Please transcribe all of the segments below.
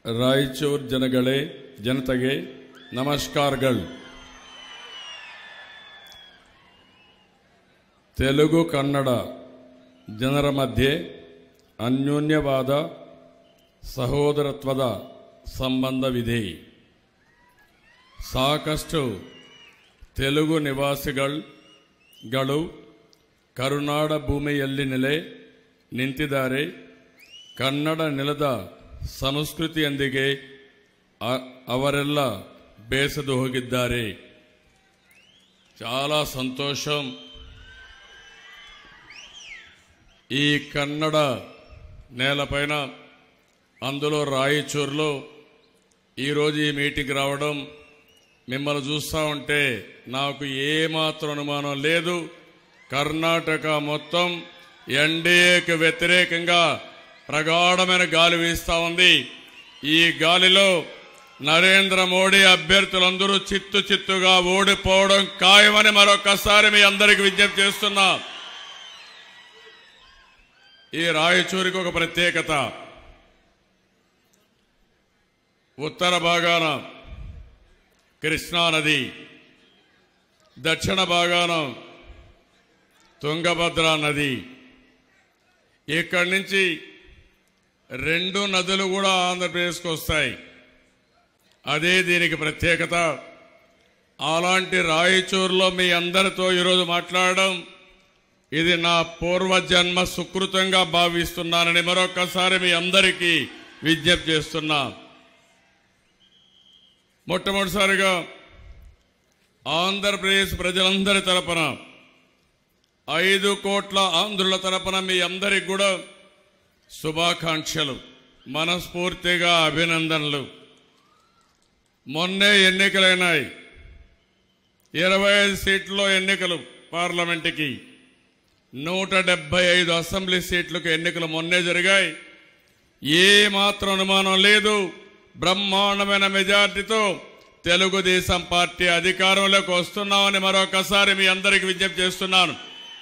ರಾಯಚೂರು ಜನಗಳೇ ಜನತೆಗೆ ನಮಸ್ಕಾರಗಳು ತೆಲುಗು ಕನ್ನಡ ಜನರ ಮಧ್ಯೆ ಅನ್ಯೋನ್ಯವಾದ ಸಹೋದರತ್ವದ ಸಂಬಂಧವಿದೆ ಸಾಕಷ್ಟು ತೆಲುಗು ನಿವಾಸಿಗಳು ಕರುನಾಡ ಭೂಮಿಯಲ್ಲಿ ನೆಲೆ ನಿಂತಿದ್ದಾರೆ ಕನ್ನಡ ನೆಲದ ಸಂಸ್ಕೃತಿಯೊಂದಿಗೆ ಅ- ಅವರೆಲ್ಲ ಬೇಸದು ಹೋಗಿದ್ದಾರೆ చాలా సంతోషం ఈ కన్నడ నేలపైన అందులో రాయచూరులో ఈరోజు ఈ మీటింగ్ రావడం మిమ్మల్ని చూస్తూ ఉంటే నాకు ఏమాత్రం అనుమానం లేదు కర్ణాటక మొత్తం ఎన్డీఏకి వ్యతిరేకంగా ప్రగాఢమైన గాలి వీస్తా ఉంది ఈ గాలిలో నరేంద్ర మోడీ అభ్యర్థులందరూ చిత్తు చిత్తుగా ఓడిపోవడం ఖాయమని మరొకసారి మీ అందరికి విజ్ఞప్తి చేస్తున్నా ఈ రాయచూరికి ఒక ప్రత్యేకత ఉత్తర భాగాన కృష్ణా నది దక్షిణ భాగాన తుంగభద్ర నది ఇక్కడి నుంచి రెండు నదులు కూడా ఆంధ్రప్రదేశ్కి వస్తాయి అదే దీనికి ప్రత్యేకత అలాంటి రాయచూరులో మీ అందరితో ఈరోజు మాట్లాడడం ఇది నా పూర్వజన్మ సుకృతంగా భావిస్తున్నానని మరొకసారి మీ అందరికీ విజ్ఞప్తి చేస్తున్నా మొట్టమొదటిసారిగా ఆంధ్రప్రదేశ్ ప్రజలందరి తరపున ఐదు కోట్ల ఆంధ్రుల తరపున మీ అందరికి కూడా శుభాకాంక్షలు మనస్ఫూర్తిగా అభినందనలు మొన్నే ఎన్నికలైనాయి ఇరవై ఐదు సీట్లలో ఎన్నికలు పార్లమెంటుకి నూట డెబ్బై ఐదు అసెంబ్లీ సీట్లకు ఎన్నికలు మొన్నే జరిగాయి ఏ మాత్రం అనుమానం లేదు బ్రహ్మాండమైన మెజార్టీతో తెలుగుదేశం పార్టీ అధికారంలోకి వస్తున్నామని మరొకసారి మీ అందరికి విజ్ఞప్తి చేస్తున్నాను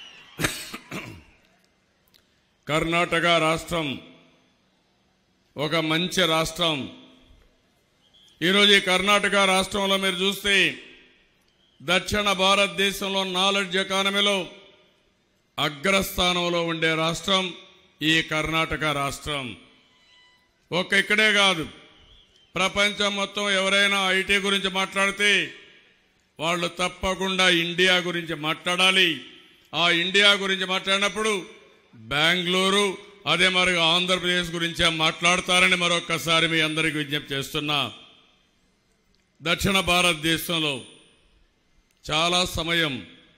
కర్ణాటక రాష్ట్రం ఒక మంచి రాష్ట్రం ఈరోజు ఈ కర్ణాటక రాష్ట్రంలో మీరు చూస్తే దక్షిణ భారతదేశంలో నాలెడ్జ్ ఎకానమీలో అగ్రస్థానంలో ఉండే రాష్ట్రం ఈ కర్ణాటక రాష్ట్రం ఒక ఇక్కడే కాదు ప్రపంచం మొత్తం ఎవరైనా ఐటీ గురించి మాట్లాడితే వాళ్ళు తప్పకుండా ఇండియా గురించి మాట్లాడాలి ఆ ఇండియా గురించి మాట్లాడినప్పుడు బెంగళూరు అదే మరి ఆంధ్రప్రదేశ్ గురించే మాట్లాడతారని మరొక్కసారి మీ అందరికీ విజ్ఞప్తి చేస్తున్నా దక్షిణ భారతదేశంలో చాలా సమయం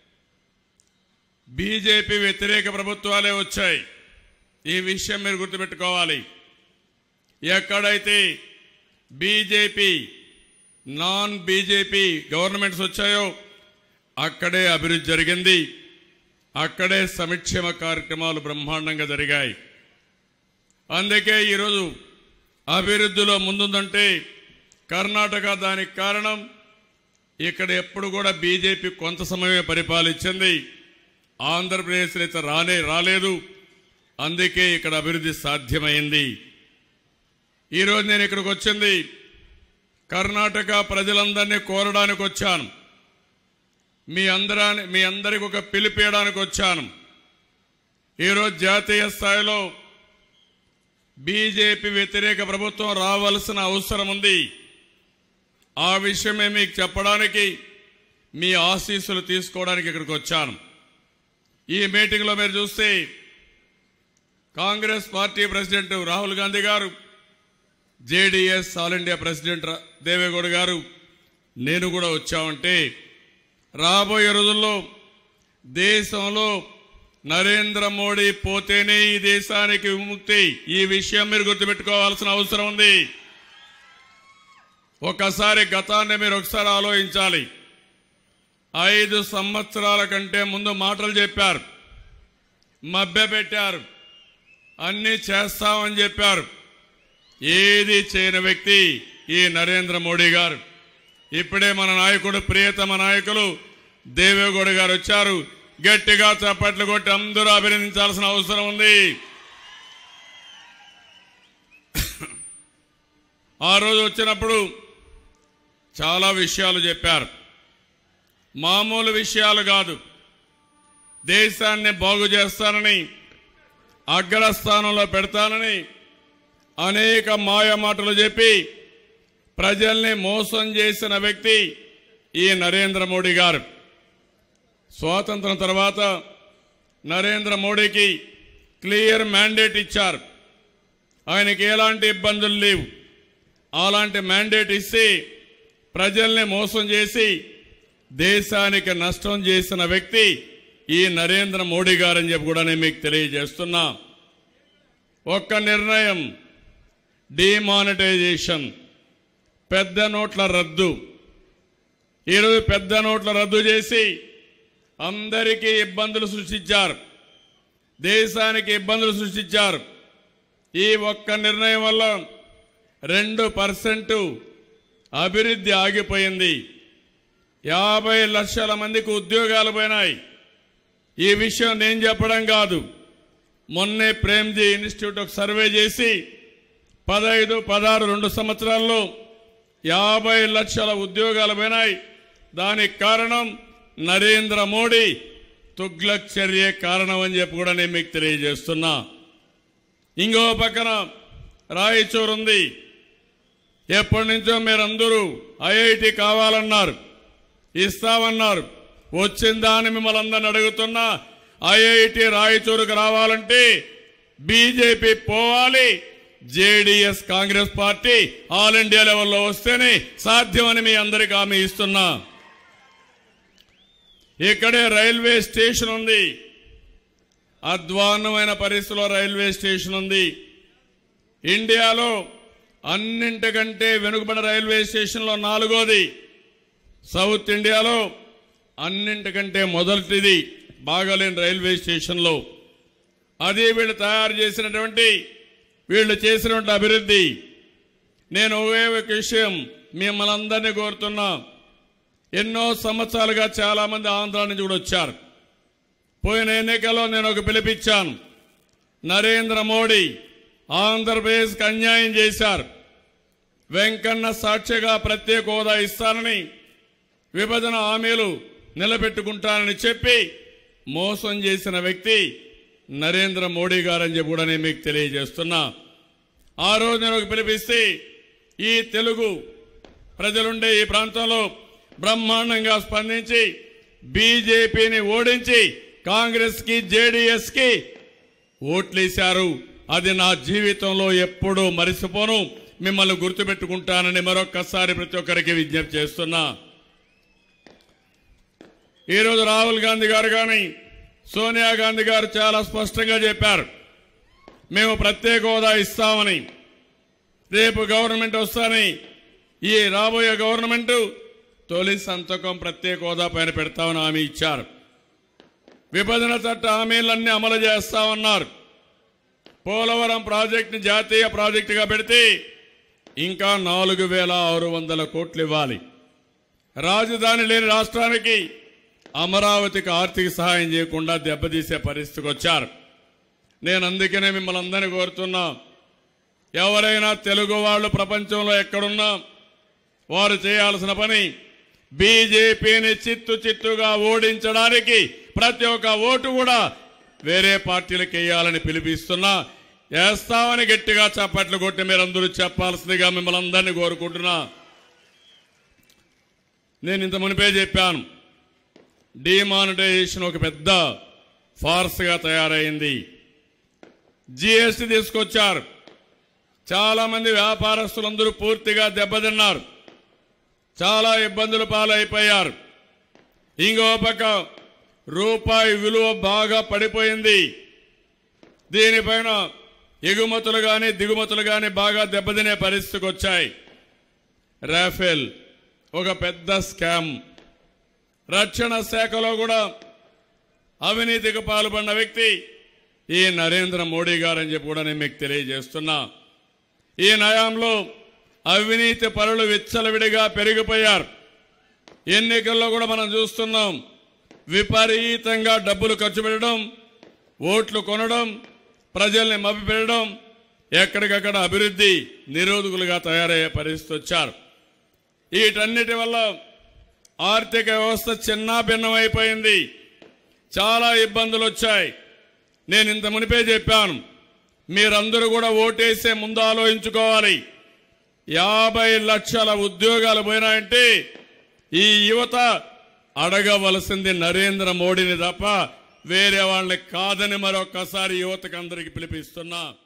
బీజేపీ వ్యతిరేక ప్రభుత్వాలే వచ్చాయి ఈ విషయం మీరు గుర్తుపెట్టుకోవాలి ఎక్కడైతే బీజేపీ నాన్ బీజేపీ గవర్నమెంట్స్ వచ్చాయో అక్కడే అభివృద్ధి జరిగింది అక్కడే సంక్షేమ కార్యక్రమాలు బ్రహ్మాండంగా జరిగాయి అందుకే ఈరోజు అభివృద్ధిలో ముందుందంటే కర్ణాటక దానికి కారణం ఇక్కడ ఎప్పుడు కూడా బీజేపీ కొంత సమయమే పరిపాలించింది ఆంధ్రప్రదేశ్ అయితే రానే రాలేదు అందుకే ఇక్కడ అభివృద్ధి సాధ్యమైంది ఈరోజు నేను ఇక్కడికి వచ్చింది కర్ణాటక ప్రజలందరినీ కోరడానికి వచ్చాను మీ అందరాని మీ అందరికి ఒక పిలిపేయడానికి వచ్చాను ఈరోజు జాతీయ స్థాయిలో బీజేపీ వ్యతిరేక ప్రభుత్వం రావాల్సిన అవసరం ఉంది ఆ విషయమే మీకు చెప్పడానికి మీ ఆశీస్సులు తీసుకోవడానికి ఇక్కడికి వచ్చాను ఈ మీటింగ్లో మీరు చూస్తే కాంగ్రెస్ పార్టీ ప్రెసిడెంట్ రాహుల్ గాంధీ గారు జేడీఎస్ ఆల్ ఇండియా ప్రెసిడెంట్ రా- దేవేగౌడ గారు నేను కూడా వచ్చామంటే రాబోయే రోజుల్లో దేశంలో నరేంద్ర మోడీ పోతేనే ఈ దేశానికి విముక్తి ఈ విషయం మీరు గుర్తుపెట్టుకోవాల్సిన అవసరం ఉంది ఒకసారి గతాన్ని మీరు ఒకసారి ఆలోచించాలి ఐదు సంవత్సరాల కంటే ముందు మాటలు చెప్పారు మభ్యపెట్టారు అన్నీ చేస్తామని చెప్పారు ఏది చేయని వ్యక్తి ఈ నరేంద్ర మోడీ గారు ఇప్పుడే మన నాయకుడు ప్రియతమ నాయకులు దేవేగౌడ గారు వచ్చారు గట్టిగా చప్పట్లు కొట్టి అందరూ అభినందించాల్సిన అవసరం ఉంది ఆ రోజు వచ్చినప్పుడు చాలా విషయాలు చెప్పారు మామూలు విషయాలు కాదు దేశాన్ని బాగు చేస్తానని అగ్రస్థానంలో పెడతానని అనేక మాయ మాటలు చెప్పి ప్రజల్ని మోసం చేసిన వ్యక్తి ఈ నరేంద్ర మోడీ గారు స్వాతంత్రం తర్వాత నరేంద్ర మోడీకి క్లియర్ మ్యాండేట్ ఇచ్చారు ఆయనకి ఎలాంటి ఇబ్బందులు లేవు అలాంటి మ్యాండేట్ ఇస్తే ప్రజల్ని మోసం చేసి దేశానికి నష్టం చేసిన వ్యక్తి ఈ నరేంద్ర మోడీ గారని చెప్పి కూడా నేను మీకు తెలియజేస్తున్నా ఒక్క నిర్ణయం డిమానిటైజేషన్ పెద్ద నోట్ల రద్దు ఈరోజు పెద్ద నోట్ల రద్దు చేసి అందరికీ ఇబ్బందులు సృష్టించారు దేశానికి ఇబ్బందులు సృష్టించారు ఈ ఒక్క నిర్ణయం వల్ల రెండు పర్సెంట్ అభివృద్ధి ఆగిపోయింది యాభై లక్షల మందికి ఉద్యోగాలు పోయినాయి ఈ విషయం నేను చెప్పడం కాదు మొన్నే ప్రేమ్జీ ఇన్స్టిట్యూట్ ఒక సర్వే చేసి పదహైదు పదహారు రెండు సంవత్సరాల్లో యాభై లక్షల ఉద్యోగాలు పోయినాయి దానికి కారణం నరేంద్ర మోడీ తుగ్లక్ చర్య కారణం అని చెప్పి కూడా నేను మీకు తెలియజేస్తున్నా ఇంకో పక్కన రాయచూరు ఉంది ఎప్పటి నుంచో మీరందరూ ఐఐటి కావాలన్నారు ఇస్తామన్నారు వచ్చిందా అని మిమ్మల్ని అందరిని అడుగుతున్నా ఐఐటి రాయచూరుకు రావాలంటే బీజేపీ పోవాలి JDS Congress party all India లెవెల్లో వస్తేనే సాధ్యమని మీ అందరికీ హామీ ఇస్తున్నా ఇక్కడే రైల్వే స్టేషన్ ఉంది అధ్వాన్నమైన పరిస్థితిలో రైల్వే స్టేషన్ ఉంది ఇండియాలో అన్నింటికంటే వెనుకబడిన రైల్వే స్టేషన్లో నాలుగోది సౌత్ ఇండియాలో అన్నింటికంటే మొదటిది బాగాలేని రైల్వే స్టేషన్లో అది వీళ్ళు తయారు చేసినటువంటి వీళ్ళు చేసినటువంటి అభివృద్ధి నేను ఒకే ఒక విషయం మిమ్మల్ని అందరినీ కోరుతున్నా ఎన్నో సంవత్సరాలుగా చాలా మంది ఆంధ్ర నుంచి కూడా వచ్చారు పోయిన ఎన్నికల్లో నేను ఒక పిలిపించాను నరేంద్ర మోడీ ఆంధ్రప్రదేశ్కి అన్యాయం చేశారు వెంకన్న సాక్షిగా ప్రత్యేక హోదా ఇస్తానని విభజన హామీలు నిలబెట్టుకుంటానని చెప్పి మోసం చేసిన వ్యక్తి నరేంద్ర మోడీ గారని చెప్పి కూడా నేను మీకు తెలియజేస్తున్నా ఆ రోజు నేను ఒక పిలిపిస్తే ఈ తెలుగు ప్రజలుండే ఈ ప్రాంతంలో బ్రహ్మాండంగా స్పందించి బీజేపీని ఓడించి కాంగ్రెస్ కి జేడీఎస్ కి ఓట్లేశారు అది నా జీవితంలో ఎప్పుడూ మరిసిపోను మిమ్మల్ని గుర్తుపెట్టుకుంటానని మరొక్కసారి ప్రతి ఒక్కరికి విజ్ఞప్తి చేస్తున్నా ఈరోజు రాహుల్ గాంధీ గారు కానీ సోనియా గాంధీ గారు చాలా స్పష్టంగా చెప్పారు మేము ప్రత్యేక హోదా ఇస్తామని రేపు గవర్నమెంట్ వస్తాని ఈ రాబోయే గవర్నమెంట్ తొలి సంతకం ప్రత్యేక హోదా పైన పెడతామని హామీ ఇచ్చారు విభజన చట్ట హామీలన్నీ అమలు చేస్తామన్నారు పోలవరం ప్రాజెక్టుని జాతీయ ప్రాజెక్టుగా పెడితే ఇంకా నాలుగు వేల ఆరు వందల కోట్లు ఇవ్వాలి రాజధాని లేని రాష్ట్రానికి అమరావతికి ఆర్థిక సహాయం చేయకుండా దెబ్బతీసే పరిస్థితికి వచ్చారు నేను అందుకనే మిమ్మల్ని అందరినీ కోరుతున్నా ఎవరైనా తెలుగు వాళ్ళు ప్రపంచంలో ఎక్కడున్నా వారు చేయాల్సిన పని బీజేపీని చిత్తు చిత్తుగా ఓడించడానికి ప్రతి ఒక్క ఓటు కూడా వేరే పార్టీలకు వేయాలని పిలిపిస్తున్నా వేస్తామని గట్టిగా చప్పట్లు కొట్టి మీరందరూ చెప్పాల్సిందిగా మిమ్మల్ని అందరినీ కోరుకుంటున్నా నేను ఇంత మునిపే చెప్పాను డిమానిటైజేషన్ ఒక పెద్ద ఫార్స్గా తయారైంది జిఎస్టీ తీసుకొచ్చారు చాలా మంది వ్యాపారస్తులందరూ పూర్తిగా దెబ్బతిన్నారు చాలా ఇబ్బందుల పాలైపోయారు ఇంకో పక్క రూపాయి విలువ బాగా పడిపోయింది దీనిపైన ఎగుమతులు కానీ దిగుమతులు కానీ బాగా దెబ్బతినే పరిస్థితికి వచ్చాయి రాఫెల్ ఒక పెద్ద స్కామ్ రక్షణ శాఖలో కూడా అవినీతికి పాల్పడిన వ్యక్తి ఈ నరేంద్ర మోడీ గారని చెప్పి కూడా నేను మీకు తెలియజేస్తున్నా ఈ నయాంలో అవినీతి పరులు విచ్చలవిడిగా పెరిగిపోయారు ఎన్నికల్లో కూడా మనం చూస్తున్నాం విపరీతంగా డబ్బులు ఖర్చు పెట్టడం ఓట్లు కొనడం ప్రజల్ని మభ్యపెట్టడం ఎక్కడికక్కడ అభివృద్ధి నిరోధకులుగా తయారయ్యే పరిస్థితి వచ్చారు వీటన్నిటి వల్ల ఆర్థిక వ్యవస్థ చిన్న భిన్నమైపోయింది చాలా ఇబ్బందులు వచ్చాయి నేను ఇంత మునిపే చెప్పాను మీరందరూ కూడా ఓటేసే ముందు ఆలోచించుకోవాలి యాభై లక్షల ఉద్యోగాలు పోయినాయంటే ఈ యువత అడగవలసింది నరేంద్ర మోడీని తప్ప వేరే వాళ్ళని కాదని మరొక్కసారి యువతకు అందరికి పిలిపిస్తున్నా